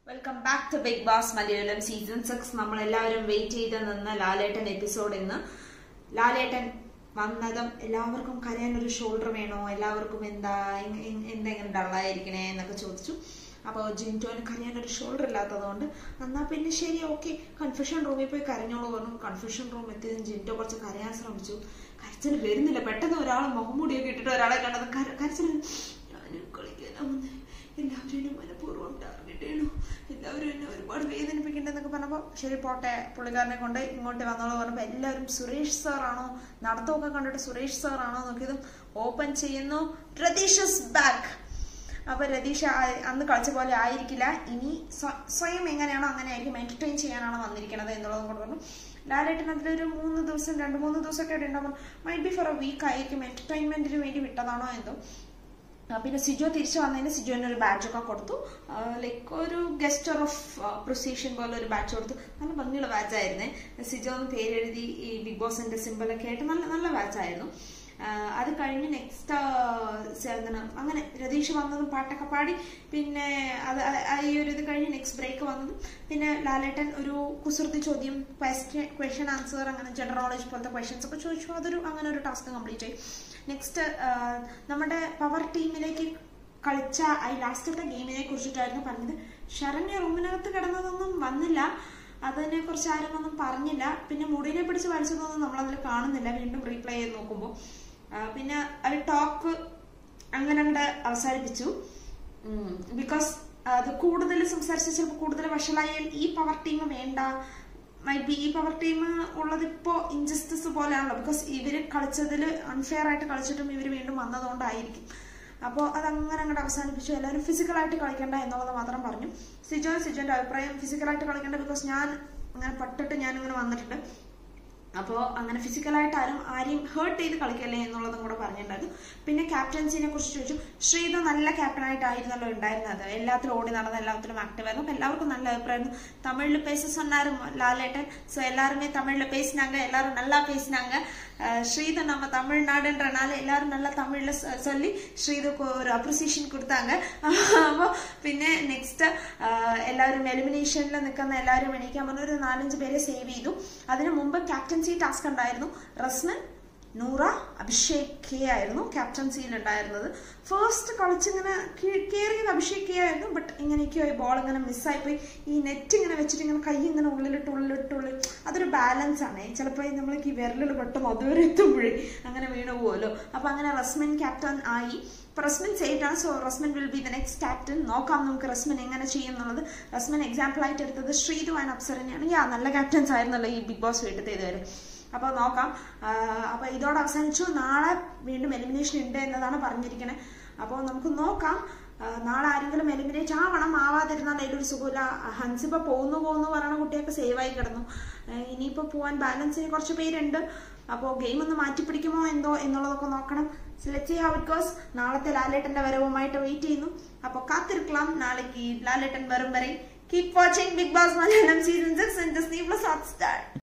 welcome back to Big Boss Malayalam season six നമ്മൾ എല്ലാവരും wait ചെയ്ത് നിന്ന ലാലേട്ടൻ എപ്പിസോഡ് ഇന്ന് ലാലേട്ടൻ വന്നതും എല്ലാവർക്കും കരയാൻ ഒരു ഷോൾഡർ വേണോ എല്ലാവർക്കും എന്താ എങ്- എങ്- എന്തെങ്കിലും ഡള്ളായിരിക്കണേ എന്നൊക്കെ ചോദിച്ചു അപ്പോൾ ജിൻറ്റോന് കരയാൻ ഒരു ഷോൾഡർ ഇല്ലാത്തതുകൊണ്ട് എന്നാ പിന്നെ ശരി ഓക്കെ കൺഫ്യൂഷൻ റൂമിൽ പോയി കരഞ്ഞോളൂ പറഞ്ഞു കൺഫ്യൂഷൻ റൂം എത്തിയതും ജിൻറ്റോ കുറച്ച് കരയാൻ ശ്രമിച്ചു കരച്ചിൽ വരുന്നില്ല പെട്ടെന്ന് ഒരാൾ മുഖംമൂടിയൊക്കെ ഇട്ടിട്ട് ഒരാളെ കണ്ടത് കര- കരച്ചിൽ ഞാനും കളിക്കാനാ വന്നേ എല്ലാവരും എന്നെ മനഃപൂർവ്വം ടാർഗറ്റ് ചെയ്യണു എല്ലാവരും എന്നെ ഒരുപാട് വേദനിപ്പിക്കണ്ടെന്നൊക്കെ പറഞ്ഞപ്പോൾ ശരി പോട്ടെ പുള്ളിക്കാരനെ കൊണ്ട് ഇങ്ങോട്ട് വന്നോളൂ പറഞ്ഞപ്പോൾ എല്ലാവരും സുരേഷ് സാർ ആണോ നടത്തമൊക്കെ കണ്ടിട്ട് സുരേഷ് സാർ ആണോ നോക്കിയതും ഓപ്പൺ ചെയ്യുന്നു രതീഷസ് ബാക്ക് അപ്പൊ രതീഷ് ആ- അന്ന് കളിച്ച പോലെ ആയിരിക്കില്ല ഇനി സ്വ- സ്വയം എങ്ങനെയാണോ അങ്ങനെ ആയിരിക്കും എന്റർടൈൻ ചെയ്യാനാണ് വന്നിരിക്കുന്നത് എന്നുള്ളതും കൊണ്ട് പറഞ്ഞു ലാലേട്ടൻ അതിലൊരു മൂന്ന് ദിവസം രണ്ട് മൂന്ന് ദിവസമൊക്കെ ഇവിടെ ഉണ്ടാകുമ്പോൾ might be for a week ആയിരിക്കും എന്റർടൈൻമെന്റിന് വേണ്ടി വിട്ടതാണോ എന്തോ ആ, പിന്നെ സിജോ തിരിച്ചു വന്നതിന് സിജോന് ഒരു ബാഡ്ജ് ഒക്കെ കൊടുത്തു ലൈക്ക് ഒരു ഗസ്റ്റർ ഓഫ് പ്രൊസീഷൻ പോലെ ഒരു ബാഡ്ജ് കൊടുത്തു നല്ല ഭംഗിയുള്ള ബാഡ്ജ് ആയിരുന്നേ സിജോ എന്ന് പേരെഴുതി ഈ ബിഗ് ബോസിന്റെ സിമ്പിൾ ഒക്കെ ആയിട്ട് നല്ല നല്ല ബാഡ്ജ് ആയിരുന്നു ആ, അത് കഴിഞ്ഞ് നെക്സ്റ്റ് അങ്ങനെ രതീഷ് വന്നതും പാട്ടൊക്കെ പാടി പിന്നെ അത് ആ- ആ ഈ ഒരു ഇത് കഴിഞ്ഞ് നെക്സ്റ്റ് ബ്രേക്ക് വന്നതും പിന്നെ ലാലേട്ടൻ ഒരു കുസൃതി ചോദ്യം ക്വസ്റ്റ്യൻ ആൻസർ അങ്ങനെ ജനറൽ നോളജ് പോലത്തെ ക്വസ്റ്റ്യൻസ് ഒക്കെ ചോദിച്ചു അതൊരു അങ്ങനെ ഒരു ടാസ്ക് കംപ്ലീറ്റ് ആയി നെക്സ്റ്റ് നമ്മുടെ പവർ ടീമിലേക്ക് കളിച്ച ഈ ലാസ്റ്റത്തെ ഗെയിമിനെ കുറിച്ചിട്ടായിരുന്നു പറഞ്ഞത് ശരണ്യ റൂമിനകത്ത് കിടന്നതൊന്നും വന്നില്ല അതിനെ കുറിച്ച് ആരും ഒന്നും പറഞ്ഞില്ല പിന്നെ മുടിനെ പിടിച്ച് വലിച്ചതൊന്നും നമ്മളതിൽ കാണുന്നില്ല വീണ്ടും റീപ്ലേ ചെയ്ത് നോക്കുമ്പോൾ പിന്നെ അത് ടോക്ക് അങ്ങനെ അങ്ങോട്ട് അവസാനിപ്പിച്ചു ബിക്കോസ് അത് കൂടുതൽ സംസാരിച്ച് ചിലപ്പോൾ കൂടുതൽ വഷളായാൽ ഈ പവർ ടീം വേണ്ട മൈ ബി ഈ പവർ ടീം ഉള്ളത് ഇപ്പോ ഇൻജസ്റ്റിസ് പോലെയാണല്ലോ ബിക്കോസ് ഇവര് കളിച്ചതിൽ അൺഫെയർ ആയിട്ട് കളിച്ചിട്ടും ഇവര് വീണ്ടും വന്നതുകൊണ്ടായിരിക്കും അപ്പോൾ അതങ്ങനെ അങ്ങോട്ട് അവസാനിപ്പിച്ചു എല്ലാവരും ഫിസിക്കലായിട്ട് കളിക്കേണ്ട എന്നുള്ളത് മാത്രം പറഞ്ഞു സിജോ സിജോന്റെ അഭിപ്രായം ഫിസിക്കലായിട്ട് കളിക്കേണ്ട ബിക്കോസ് ഞാൻ അങ്ങനെ പട്ടിട്ട് ഞാൻ ഇങ്ങനെ വന്നിട്ടുണ്ട് അപ്പോൾ അങ്ങനെ ഫിസിക്കലായിട്ട് ആരും ആരെയും ഹേർട്ട് ചെയ്ത് കളിക്കല്ലേ എന്നുള്ളതും കൂടെ പറഞ്ഞിട്ടുണ്ടായിരുന്നു പിന്നെ ക്യാപ്റ്റൻസിനെ കുറിച്ച് ചോദിച്ചു ശ്രീധ നല്ല ക്യാപ്റ്റനായിട്ടായിരുന്നല്ലോ ഉണ്ടായിരുന്നത് എല്ലാത്തിലും ഓടി നടന്ന് എല്ലാത്തിലും ആക്റ്റീവ് ആയിരുന്നു അപ്പോൾ എല്ലാവർക്കും നല്ല അഭിപ്രായമായിരുന്നു തമിഴിൽ പേസ് சொன்னாரு லாலேட்டன் ஸோ எல்லாருமே தமிழில் பேசினாங்க எல்லாரும் நல்லா பேசினாங்க ஸ்ரீது நம்ம தமிழ்நாடுன்றனால எல்லாரும் நல்லா தமிழ்ல சொ- சொல்லி ஸ்ரீதுக்கு ஒரு അപ്രിസിയേഷൻ കൊടുത്താங்க അപ്പോൾ പിന്നെ നെക്സ്റ്റ് എല്ലാവരും എലിമിനേഷനിൽ നിൽക്കുന്ന എല്ലാവരും എണീക്കാൻ പറഞ്ഞ ഒരു നാലഞ്ച് പേരെ സേവ് ചെയ്തു അതിനു മുമ്പ് ക്യാപ്റ്റൻസി ടാസ്ക് ഉണ്ടായിരുന്നു റസ്മൻ നൂറ അഭിഷേക് കെ ആയിരുന്നു ക്യാപ്റ്റൻസിയിൽ ഉണ്ടായിരുന്നത് ഫസ്റ്റ് കളിച്ചിങ്ങനെ കീ- കേറിയത് അഭിഷേക് കെ ആയിരുന്നു ബട്ട് ഇങ്ങനെയൊക്കെയോ ഈ ബോൾ ഇങ്ങനെ മിസ്സായി പോയി ഈ നെറ്റ് ഇങ്ങനെ വെച്ചിട്ട് ഇങ്ങനെ കൈ ഇങ്ങനെ ഉള്ളിലിട്ട് ഉള്ളിലിട്ട് ഉള്ളിൽ അതൊരു ബാലൻസ് ആണ് ചിലപ്പോൾ നമ്മൾ ഈ വിരലിൽ പെട്ടെന്ന് അതുവരെ എത്തുമ്പോഴേ അങ്ങനെ വീണു പോകുമല്ലോ അപ്പൊ അങ്ങനെ റസ്മിൻ ക്യാപ്റ്റൻ ആയി ഇപ്പൊ റസ്മിൻ സേഫ് ആണ് so Rasmin will be the next captain നോക്കാം നമുക്ക് റസ്മിൻ എങ്ങനെ ചെയ്യും എന്നുള്ളത് റസ്മിൻ എക്സാമ്പിൾ ആയിട്ട് എടുത്തത് ശ്രീതു ആൻഡ് അപ്സരനെയാണ് യാ നല്ല ക്യാപ്റ്റൻസ് ആയിരുന്നല്ലോ ഈ ബിഗ് ബോസ് വീട്ടിൽ ഇതുവരെ അപ്പോൾ നോക്കാം അപ്പോൾ ഇതോടെ അവസാനിച്ചു നാളെ വീണ്ടും എലിമിനേഷൻ ഉണ്ട് എന്നതാണ് പറഞ്ഞിരിക്കുന്നത് അപ്പോൾ നമുക്ക് നോക്കാം ആ, നാളെ ആരെങ്കിലും എലിമിനേറ്റ് ആവണം ആവാതിരുന്നാൽ അതിലൊരു സുഖമില്ല ഹൻസിപ്പ പോകുന്നു പോകുന്നു പറയുന്ന കുട്ടിയൊക്കെ സേവ് ആയി കിടന്നു ആ, ഇനിയിപ്പോൾ പോവാൻ ബാലൻസിന് കുറച്ച് പേരുണ്ട് അപ്പോൾ ഗെയിം ഒന്ന് മാറ്റിപ്പിടിക്കുമോ എന്തോ എന്നുള്ളതൊക്കെ നോക്കണം ലെറ്റ് ഹൗ ഇറ്റ് ഗോസ് നാളത്തെ ലാലേട്ടന്റെ വരവുമായിട്ട് വെയിറ്റ് ചെയ്യുന്നു അപ്പോൾ കാത്തിരിக்கலாம் നാളേക്ക് ലാലേട്ടൻ വരും വരെ keep watching Big Boss Malayalam season six in Disney plus Hotstar